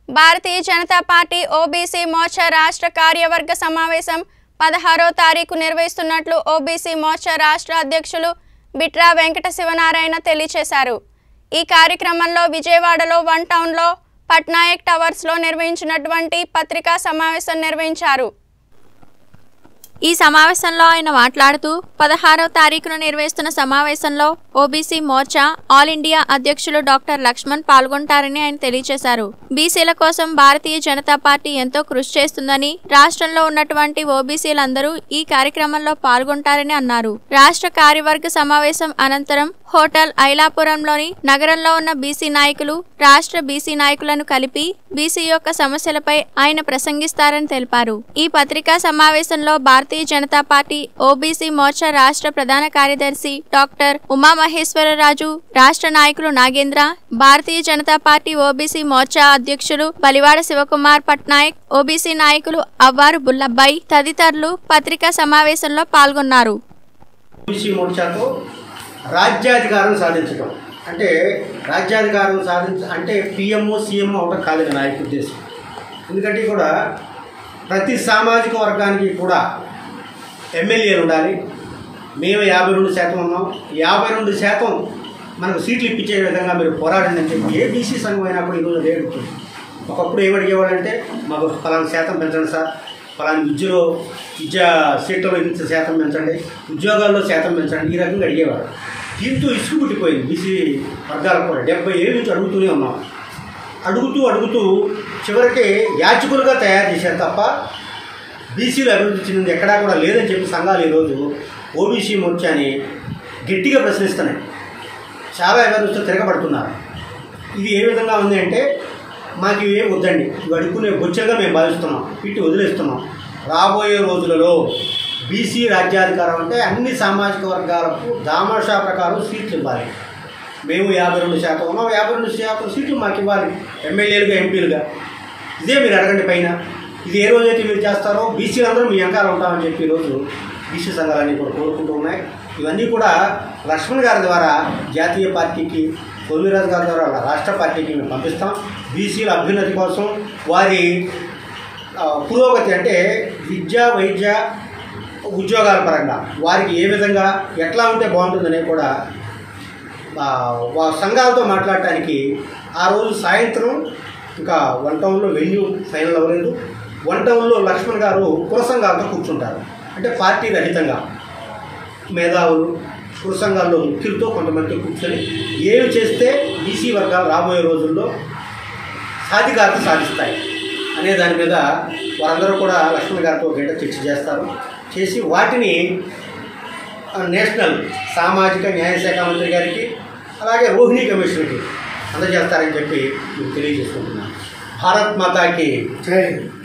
భారతీయ Janata Party OBC Morcha రాష్ట్ర కార్యవర్గ సమావేశం పదహారో తారీఖు నిర్వహిస్తున్నట్లు ఓబీసీ మోర్చా రాష్ట్ర అధ్యక్షులు బిట్రా వెంకట శివనారాయణ తెలియజేశారు ఈ కార్యక్రమంలో విజయవాడలో వన్ టౌన్లో పట్నాయక్ టవర్స్లో నిర్వహించినటువంటి పత్రికా సమావేశం నిర్వహించారు ఈ సమావేశంలో ఆయన మాట్లాడుతూ పదహారవ తారీఖున నిర్వహిస్తున్న సమావేశంలో ఓబీసీ మోర్చా ఆల్ ఇండియా అధ్యక్షులు డాక్టర్ లక్ష్మణ్ పాల్గొంటారని ఆయన తెలియజేశారు బీసీల కోసం భారతీయ జనతా పార్టీ ఎంతో కృషి చేస్తుందని రాష్ట్రంలో ఉన్నటువంటి ఓబీసీలందరూ ఈ కార్యక్రమంలో పాల్గొంటారని అన్నారు రాష్ట్ర కార్యవర్గ సమావేశం అనంతరం హోటల్ ఐలాపురంలోని నగరంలో ఉన్న బీసీ నాయకులు రాష్ట్ర బీసీ నాయకులను కలిపి బీసీ యొక్క సమస్యలపై ఆయన ప్రసంగిస్తారని తెలిపారు ఈ పత్రికా సమావేశంలో భారతీయ జనతా పార్టీ ఓబీసీ మోర్చా రాష్ట్ర ప్రధాన కార్యదర్శి డాక్టర్ ఉమామహేశ్వరరాజు రాష్ట్ర నాయకులు నాగేంద్ర భారతీయ జనతా పార్టీ ఓబీసీ మోర్చా అధ్యక్షులు బలివాడ శివకుమార్ పట్నాయక్ ఓబీసీ నాయకులు అవ్వారు బుల్లబ్బాయి తదితరులు పత్రికా సమావేశంలో పాల్గొన్నారు ఓబీసీ మోర్చాతో రాజ్యాధికారం సాధించడం అంటే రాజ్యాధికారం సాధించ అంటే పిఎంఓ సీఎంఓ అవటం కాలేదు నా యొక్క ఉద్దేశం ఎందుకంటే కూడా ప్రతి సామాజిక వర్గానికి కూడా ఎమ్మెల్యేలు ఉండాలి మేము యాభై రెండు శాతం ఉన్నాం యాభై రెండు శాతం మనకు సీట్లు ఇప్పించే విధంగా మీరు పోరాడండి అని చెప్పి ఏ బీసీ సంఘం అయినా కూడా ఈరోజు అడుగుతుంది ఒకప్పుడు ఏమడిగేవాడంటే మాకు ఫలానా శాతం పెంచండి సార్ ఫలానా విద్యలో విద్యా సీట్లలో ఇంత శాతం పెంచండి ఉద్యోగాల్లో శాతం పెంచండి ఈ రకంగా అడిగేవాడు దీంతో ఇసుకు పుట్టిపోయింది బీసీ వర్గాలకు కూడా డెబ్బై ఏళ్ళ నుంచి అడుగుతూనే ఉన్నాం అడుగుతూ అడుగుతూ చివరికి యాచకులుగా తయారు చేశారు తప్ప బీసీలు అభివృద్ధి చెందింది ఎక్కడా కూడా లేదని చెప్పి సంఘాలు ఈరోజు ఓబీసీ మోర్చాని గట్టిగా ప్రశ్నిస్తున్నాయి చాలా ఎవరు తిరగబడుతున్నారు ఇది ఏ విధంగా ఉంది అంటే మాకు ఇవేం వద్దండి ఇవి అడుక్కునే బొచ్చగా మేము భావిస్తున్నాం ఇటు వదిలేస్తున్నాం రాబోయే రోజులలో బీసీ రాజ్యాధికారం అంటే అన్ని సామాజిక వర్గాలకు దామాషా ప్రకారం సీట్లు ఇవ్వాలి మేము యాభై రెండు శాతం ఉన్నాం యాభై రెండు శాతం సీట్లు మాకు ఇవ్వాలి ఎమ్మెల్యేలుగా ఎంపీలుగా ఇదే మీరు అడగండి పైన ఇది ఏ రోజైతే మీరు చేస్తారో బీసీలందరూ మీ వెనకాల ఉంటామని చెప్పి ఈరోజు బీసీ సంఘాలన్నీ కూడా కోరుకుంటూ ఉన్నాయి ఇవన్నీ కూడా లక్ష్మణ్ గారి ద్వారా జాతీయ పార్టీకి సోమిరాజు గారి ద్వారా రాష్ట్ర పార్టీకి మేము పంపిస్తాం బీసీల అభ్యున్నతి కోసం వారి ఆ, పురోగతి అంటే విద్య వైద్య ఉద్యోగాల పరంగా వారికి ఏ విధంగా ఎట్లా ఉంటే బాగుంటుందనే కూడా ఆ, వా సంఘాలతో మాట్లాడటానికి ఆ రోజు సాయంత్రం ఇంకా వన్ టౌన్లో వెన్యూ ఫైనల్ అవ్వలేదు వన్ టౌన్లో లక్ష్మణ్ గారు కుల సంఘాలతో కూర్చుంటారు అంటే పార్టీ రహితంగా మేధావులు కుల సంఘాల్లో ముఖ్యులతో కొంతమంది కూర్చొని ఏమి చేస్తే బీసీ వర్గాలు రాబోయే రోజుల్లో సాధికారత సాధిస్తాయి అనే దాని మీద వారందరూ కూడా లక్ష్మణ్ గారితో గంట చర్చ చేస్తారు చేసి వాటిని ఆ, నేషనల్ సామాజిక న్యాయ శాఖ మంత్రి గారికి అలాగే రోహిణి కమిషన్కి అందజేస్తారని చెప్పి మీకు తెలియజేసుకుంటున్నాను భారత్ మాతాకి జై